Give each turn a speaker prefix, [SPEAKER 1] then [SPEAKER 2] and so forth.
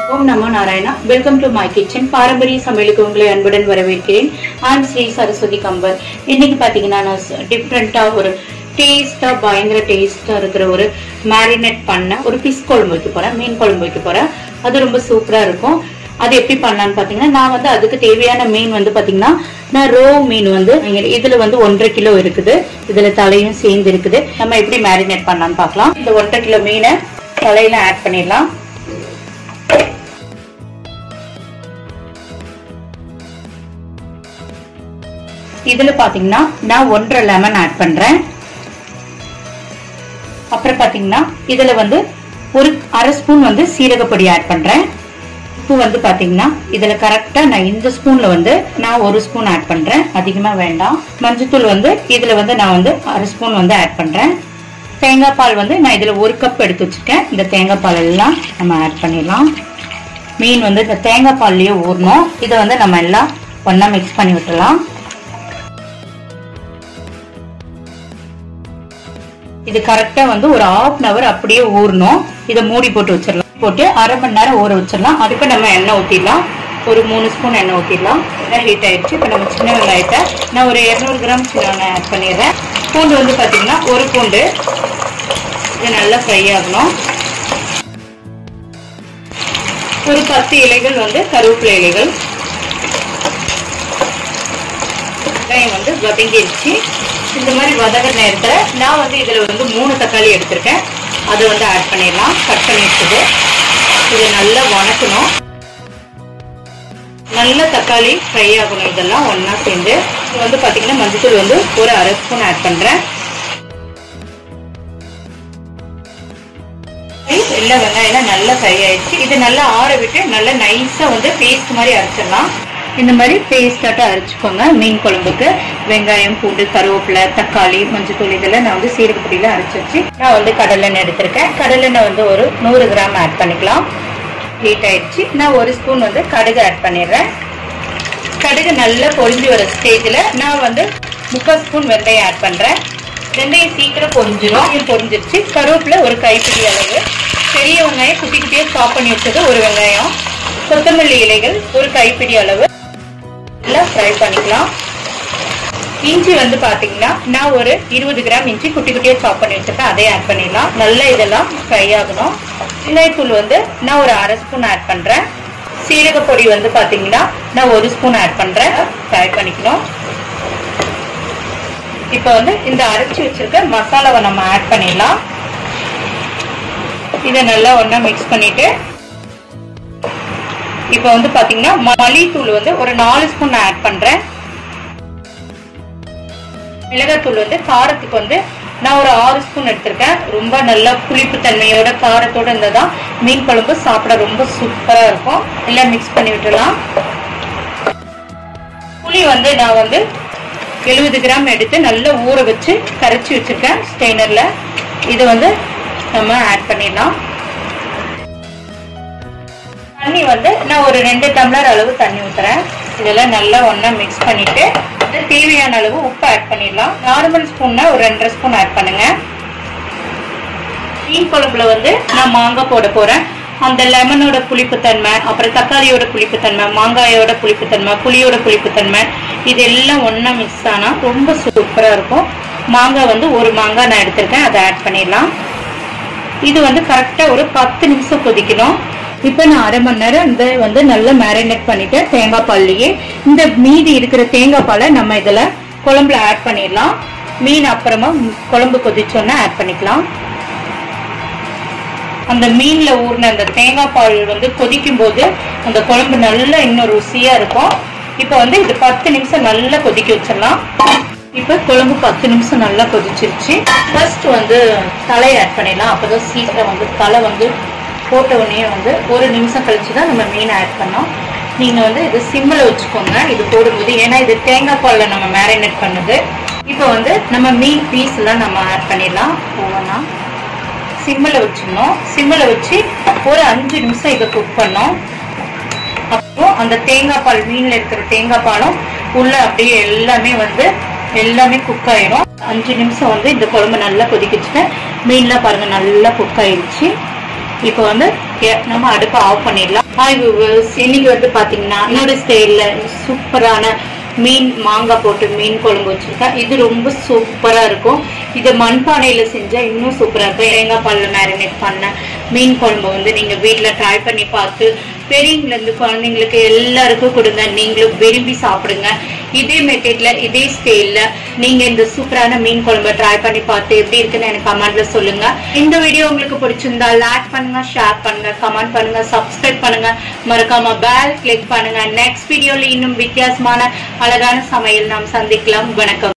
[SPEAKER 1] ஓம் நமோ Narayana welcome to my kitchen பாரம்பரிய சமையலுக்கு உங்களை அன்புடன் வரவேற்கிறேன் ஆன் ஸ்ரீ சரஸ்வதி கம்பர் இன்னைக்கு பாத்தீங்கன்னா நான் டிஃப்ரெண்டா ஒரு டேஸ்டா பயங்கர டேஸ்டா இருக்கிற ஒரு மேரினேட் பண்ண ஒரு ஃபிஷ் குழம்பு வைக்க போறேன் மீன் குழம்பு வைக்க போறேன் அது ரொம்ப சூப்பரா இருக்கும் அது எப்படி பண்ணலான்னு பாத்தீங்கன்னா நான் வந்து அதுக்கு தேவையான மீன் வந்து பாத்தீங்கன்னா நான் ரோ மீன் வந்து இங்க- இதுல வந்து ஒன்றரை கிலோ இருக்குது இதுல தலையும் சேர்ந்து இருக்குது நம்ம எப்படி மேரினேட் பண்ணலாம்னு பார்க்கலாம் இந்த ஒன்றரை கிலோ மீனை தலையில ஆட் பண்ணிடலாம் இதுல பாத்தீங்கன்னா நான் ஒன்றரை லெமன் ஆட் பண்றேன் அப்புறம் பாத்தீங்கன்னா இதுல வந்து ஒரு அரை ஸ்பூன் வந்து சீரகப்பொடி ஆட் பண்றேன் உப்பு வந்து பாத்தீங்கன்னா இதுல கரெக்டா நான் இந்த ஸ்பூன்ல வந்து நான் ஒரு ஸ்பூன் ஆட் பண்றேன் அதிகமா வேண்டாம் மஞ்சத்தூள் வந்து இதுல வந்து நான் வந்து அரை ஸ்பூன் வந்து ஆட் பண்றேன் தேங்காய் பால் வந்து நான் இதுல ஒரு கப் எடுத்து வச்சிருக்கேன் இந்த தேங்காய் பால் எல்லாம் நம்ம ஆட் பண்ணிடலாம் மீன் வந்து இந்த தேங்காய் பால்லயே ஊறணும் இதை வந்து நம்ம எல்லாம் ஒண்ணா மிக்ஸ் பண்ணி விட்டுலாம் இது கரெக்டா வந்து ஒரு ஹாஃப் அன் அவர் அப்படியே ஊறணும் இதை மூடி போட்டு வச்சிடலாம் போட்டு அரை மணி நேரம் ஊற வச்சிடலாம் அதுக்கு நம்ம எண்ணெய் ஊத்திடலாம் ஒரு மூணு ஸ்பூன் எண்ணெய் ஊத்திடலாம் எண்ணெய் ஹீட் ஆயிடுச்சு இப்போ நம்ம சின்ன வெங்காயத்தை நான் ஒரு இரநூறு கிராம் சின்ன வெங்காயம் ஆட் பண்ணிடுறேன் பூண்டு வந்து பாத்தீங்கன்னா ஒரு பூண்டு இது நல்லா ஃப்ரை ஆகணும் ஒரு பத்து இலைகள் வந்து கருவேப்பிலை இலைகள் வெங்காயம் வந்து வதங்கிருச்சு இந்த மாதிரி வதங்குற நேரத்தில் நான் வந்து இதில் வந்து மூணு தக்காளி எடுத்திருக்கேன் அதை வந்து ஆட் பண்ணிடலாம் கட் பண்ணி வச்சது இது நல்லா வணக்கணும் நல்ல தக்காளி ஃப்ரை ஆகணும் இதெல்லாம் ஒன்றா சேர்ந்து இது வந்து பார்த்தீங்கன்னா மஞ்சத்தூள் வந்து ஒரு அரை ஸ்பூன் ஆட் பண்ணுறேன் எல்லா வெங்காயம் நல்லா ஃப்ரை ஆயிடுச்சு இது நல்லா ஆற விட்டு நல்லா நைஸா வந்து பேஸ்ட் மாதிரி அரைச்சிடலாம் இந்த மாதிரி பேஸ்டாட்ட அரைச்சிக்கோங்க மீன் குழம்புக்கு வெங்காயம் பூண்டு கருவேப்பிலை தக்காளி மஞ்சத்தூள் இதெல்லாம் நான் வந்து சீரகப்பொடியில அரைச்சி வச்சு நான் வந்து கடலெண்ணெய் எடுத்திருக்கேன் கடலெண்ணெய் வந்து ஒரு நூறு கிராம் ஆட் பண்ணிக்கலாம் ஹீட் ஆயிடுச்சு நான் ஒரு ஸ்பூன் வந்து கடுகு ஆட் பண்ணிடுறேன் கடுகு நல்லா பொரிஞ்சு வர ஸ்டேஜில் நான் வந்து முக்கால் ஸ்பூன் வெந்தயம் ஆட் பண்ணுறேன் வெந்தயம் சீக்கிரம் பொரிஞ்சிடும் இது பொரிஞ்சிருச்சு கருவேப்பிலை ஒரு கைப்பிடி அளவு பெரிய வெங்காயம் குட்டி குட்டியாக சாப் பண்ணி வச்சது ஒரு வெங்காயம் கொத்தமல்லி இலைகள் ஒரு கைப்பிடி அளவு எல்லாம் ஃப்ரை பண்ணிக்கலாம் இஞ்சி வந்து பாத்தீங்கன்னா நான் ஒரு இருபது கிராம் இஞ்சி குட்டி குட்டியா சாப் பண்ணி வச்சிருக்கேன் அதையும் ஆட் பண்ணிடலாம் நல்லா இதெல்லாம் ஃப்ரை ஆகணும் வெங்காயத்தூள் வந்து நான் ஒரு அரை ஸ்பூன் ஆட் பண்றேன் சீரக பொடி வந்து பாத்தீங்கன்னா நான் ஒரு ஸ்பூன் ஆட் பண்றேன் ஃப்ரை பண்ணிக்கணும் இப்போ வந்து இந்த அரைச்சி வச்சிருக்க மசாலாவை நம்ம ஆட் பண்ணிடலாம் இதை நல்லா ஒண்ணா மிக்ஸ் பண்ணிட்டு இப்போ வந்து பாத்தீங்கன்னா மல்லித்தூள் வந்து ஒரு நாலு ஸ்பூன் நான் ஆட் பண்றேன் மிளகாத்தூள் வந்து காரத்துக்கு வந்து நான் ஒரு ஆறு ஸ்பூன் எடுத்திருக்கேன் ரொம்ப நல்ல புளிப்பு தன்மையோட காரத்தோட இருந்ததான் மீன் குழம்பு சாப்பிட ரொம்ப சூப்பரா இருக்கும் எல்லாம் மிக்ஸ் பண்ணி விட்டுலாம் புளி வந்து நான் வந்து எழுபது கிராம் எடுத்து நல்லா ஊற வச்சு கரைச்சி வச்சிருக்கேன் ஸ்டெய்னர்ல இது வந்து நம்ம ஆட் பண்ணிடலாம் தண்ணி வந்து நான் ஒரு ரெண்டு டம்ளர் அளவு தண்ணி ஊத்துறேன் இதெல்லாம் நல்லா ஒண்ணா மிக்ஸ் பண்ணிட்டு இது தேவையான அளவு உப்பு ஆட் பண்ணிடலாம் நார்மல் ஸ்பூன்னா ஒரு ரெண்டரை ஸ்பூன் ஆட் பண்ணுங்க மீன் குழம்புல வந்து நான் மாங்காய் போட போறேன் அந்த லெமனோட புளிப்புத்தன்மை அப்புறம் தக்காளியோட புளிப்புத்தன்மை மாங்காயோட புளிப்புத்தன்மை புளியோட புளிப்புத்தன்மை இது எல்லாம் ஒண்ணா மிக்ஸ் ஆனா ரொம்ப சூப்பரா இருக்கும் மாங்காய் வந்து ஒரு மாங்காய் நான் எடுத்திருக்கேன் அதை ஆட் பண்ணிடலாம் இது வந்து கரெக்டா ஒரு பத்து நிமிஷம் கொதிக்கணும் இப்போ நான் அரை மணி நேரம் இந்த வந்து நல்லா மேரினேட் பண்ணிட்டு தேங்காய் பால்லையே இந்த மீதி இருக்கிற தேங்காய் பாலை நம்ம இதுல குழம்புல ஆட் பண்ணிடலாம் மீன் அப்புறமா குழம்பு கொதிச்சோன்னா ஆட் பண்ணிக்கலாம் அந்த மீன்ல ஊறின அந்த தேங்காய் பால் வந்து கொதிக்கும் போது அந்த குழம்பு நல்லா இன்னும் ருசியா இருக்கும் இப்போ வந்து இது பத்து நிமிஷம் நல்லா கொதிக்க வச்சிடலாம் இப்போ குழம்பு பத்து நிமிஷம் நல்லா கொதிச்சிருச்சு ஃபர்ஸ்ட் வந்து தலை ஆட் பண்ணிடலாம் அப்பதான் சீக்கிரம் வந்து தலை வந்து போட்ட உடனே வந்து ஒரு நிமிஷம் கழிச்சு தான் நம்ம மீன் ஆட் பண்ணோம் நீங்க வந்து இது சிம்மில் வச்சுக்கோங்க இது போடும்போது ஏன்னா இது தேங்காய் பால்ல நம்ம மேரினேட் பண்ணுது இப்போ வந்து நம்ம மீன் பீஸ் எல்லாம் நம்ம ஆட் பண்ணிடலாம் ஒவ்வொன்றா சிம்மில் வச்சிடணும் சிம்மில் வச்சு ஒரு அஞ்சு நிமிஷம் இதை குக் பண்ணோம் அப்புறம் அந்த தேங்காய் பால் மீன்ல இருக்கிற தேங்காய் பாலும் உள்ள அப்படியே எல்லாமே வந்து எல்லாமே குக் ஆயிடும் அஞ்சு நிமிஷம் வந்து இந்த குழம்பு நல்லா கொதிக்கிச்சுட்டு மீன்லாம் பாருங்க நல்லா குக் ஆயிடுச்சு இப்போ வந்து ஓகே நம்ம அடுப்பை ஆஃப் பண்ணிடலாம் ஹாய் வியூவர்ஸ் இன்னைக்கு வந்து பாத்தீங்கன்னா என்னோட ஸ்டைல்ல சூப்பரான மீன் மாங்காய் போட்டு மீன் குழம்பு வச்சிருக்கேன் இது ரொம்ப சூப்பரா இருக்கும் இதை மண்பானையில செஞ்சா இன்னும் சூப்பரா இருக்கும் தேங்காய் பால்ல மேரினேட் பண்ண மீன் குழம்பு வந்து நீங்க வீட்ல ட்ரை பண்ணி பார்த்து பெரியவங்கள இருந்து குழந்தைங்களுக்கு எல்லாருக்கும் கொடுங்க நீங்களும் விரும்பி சாப்பிடுங்க இதே மெத்தட்ல இதே ஸ்டைல்ல நீங்க இந்த சூப்பரான மீன் குழம்பு ட்ரை பண்ணி பார்த்து எப்படி இருக்குன்னு எனக்கு கமெண்ட்ல சொல்லுங்க இந்த வீடியோ உங்களுக்கு பிடிச்சிருந்தா லைக் பண்ணுங்க ஷேர் பண்ணுங்க கமெண்ட் பண்ணுங்க சப்ஸ்கிரைப் பண்ணுங்க மறக்காம பெல் கிளிக் பண்ணுங்க நெக்ஸ்ட் வீடியோல இன்னும் வித்தியாசமான அழகான சமையல் நாம் சந்திக்கலாம் வணக்கம்